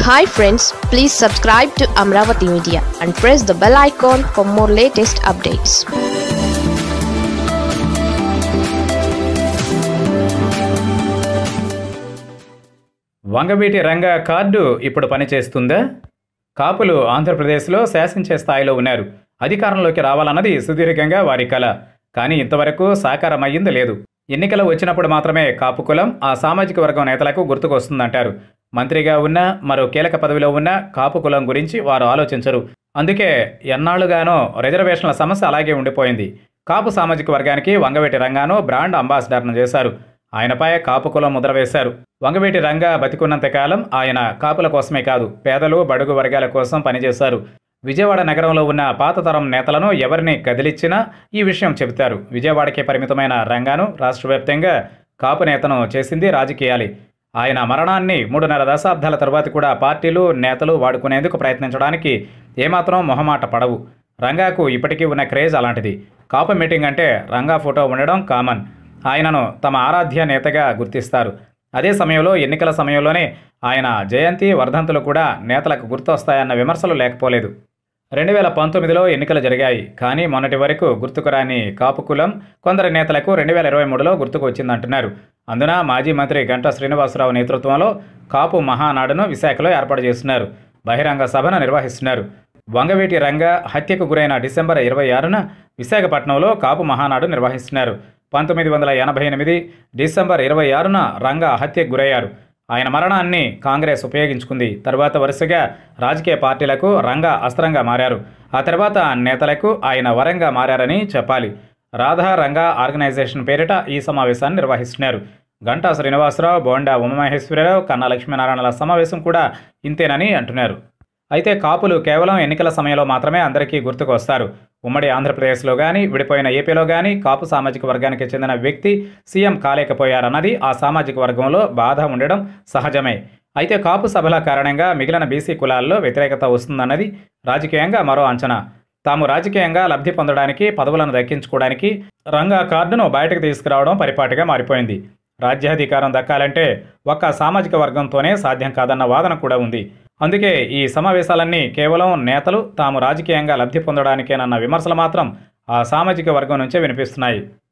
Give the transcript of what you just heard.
hi friends please subscribe to Amaravati media and press the bell icon for more latest updates Vangaveeti Ranga card ఇప్పుడు పనిచేస్తుందా కాపులు ఆంధ్రప్రదేశ్లో శాసించే స్థాయిలో ఉన్నారు అధికారంలోకి రావాలన్నది సుదీర్ఘంగా వారి కల కానీ ఇంతవరకు సాకారమయ్యింది లేదు ఎన్నికలు వచ్చినప్పుడు మాత్రమే కాపు కులం ఆ సామాజిక వర్గం నేతలకు గుర్తుకొస్తుందంటారు మంత్రిగా ఉన్న మరో కీలక పదవిలో ఉన్న కాపు కులం గురించి వారు ఆలోచించరు అందుకే ఎన్నాళ్లుగానో రిజర్వేషన్ల సమస్య అలాగే ఉండిపోయింది కాపు సామాజిక వర్గానికి వంగవీటి రంగాను బ్రాండ్ అంబాసిడర్ను చేశారు ఆయనపై కాపు కులం ముద్ర వేశారు వంగవీటి రంగా బతికున్నంత కాలం ఆయన కాపుల కోసమే కాదు పేదలు బడుగు వర్గాల కోసం పనిచేశారు విజయవాడ నగరంలో ఉన్న పాత తరం నేతలను ఎవరిని కదిలిచ్చినా ఈ విషయం చెబుతారు విజయవాడకే పరిమితమైన రంగాను రాష్ట్ర వ్యాప్తంగా కాపు నేతను చేసింది రాజకీయాలే ఆయన మరణాన్ని మూడున్నర దశాబ్దాల తరువాత కూడా పార్టీలు నేతలు వాడుకునేందుకు ప్రయత్నించడానికి ఏమాత్రం మొహమాట పడవు రంగాకు ఇప్పటికీ ఉన్న క్రేజ్ అలాంటిది కాపు మీటింగ్ అంటే రంగా ఫోటో ఉండడం కామన్ ఆయనను తమ ఆరాధ్య నేతగా గుర్తిస్తారు అదే సమయంలో ఎన్నికల సమయంలోనే ఆయన జయంతి వర్ధంతులు కూడా నేతలకు గుర్తొస్తాయన్న విమర్శలు లేకపోలేదు రెండు వేల పంతొమ్మిదిలో ఎన్నికలు జరిగాయి కానీ మొన్నటి వరకు గుర్తుకు రాని కాపు కులం కొందరు నేతలకు రెండు వేల ఇరవై మూడులో గుర్తుకు వచ్చిందంటున్నారు అందున మాజీ మంత్రి గంటా శ్రీనివాసరావు నేతృత్వంలో కాపు మహానాడును విశాఖలో ఏర్పాటు చేస్తున్నారు బహిరంగ సభను నిర్వహిస్తున్నారు వంగవీటి రంగ హత్యకు గురైన డిసెంబర్ ఇరవై ఆరున విశాఖపట్నంలో కాపు మహానాడు నిర్వహిస్తున్నారు పంతొమ్మిది వందల ఎనభై ఎనిమిది డిసెంబర్ ఇరవై ఆరున రంగ హత్యకు గురయ్యారు ఆయన మరణాన్ని కాంగ్రెస్ ఉపయోగించుకుంది తర్వాత వరుసగా రాజకీయ పార్టీలకు రంగ అస్త్రంగా మారారు ఆ తర్వాత నేతలకు ఆయన వరంగా మారారని చెప్పాలి రాధా రంగ ఆర్గనైజేషన్ పేరిట ఈ సమావేశాన్ని నిర్వహిస్తున్నారు గంటా శ్రీనివాసరావు బోండా ఉమామహేశ్వరరావు కన్నా లక్ష్మీనారాయణల సమావేశం కూడా ఇంతేనని అంటున్నారు అయితే కాపులు కేవలం ఎన్నికల సమయంలో మాత్రమే అందరికీ గుర్తుకు వస్తారు ఉమ్మడి ఆంధ్రప్రదేశ్లో కానీ విడిపోయిన ఏపీలో కానీ కాపు సామాజిక వర్గానికి చెందిన వ్యక్తి సీఎం కాలేకపోయారన్నది ఆ సామాజిక వర్గంలో బాధ ఉండడం సహజమే అయితే కాపు సభల కారణంగా మిగిలిన బీసీ కులాల్లో వ్యతిరేకత వస్తుందన్నది రాజకీయంగా మరో అంచనా తాము రాజకీయంగా లబ్ధి పొందడానికి పదవులను దక్కించుకోవడానికి రంగా కార్డును బయటకు తీసుకురావడం పరిపాటిగా మారిపోయింది రాజ్యాధికారం దక్కాలంటే ఒక్క సామాజిక వర్గంతోనే సాధ్యం కాదన్న వాదన కూడా ఉంది అందుకే ఈ సమావేశాలన్నీ కేవలం నేతలు తాము రాజకీయంగా లబ్ధి పొందడానికేనన్న విమర్శలు మాత్రం ఆ సామాజిక వర్గం నుంచే వినిపిస్తున్నాయి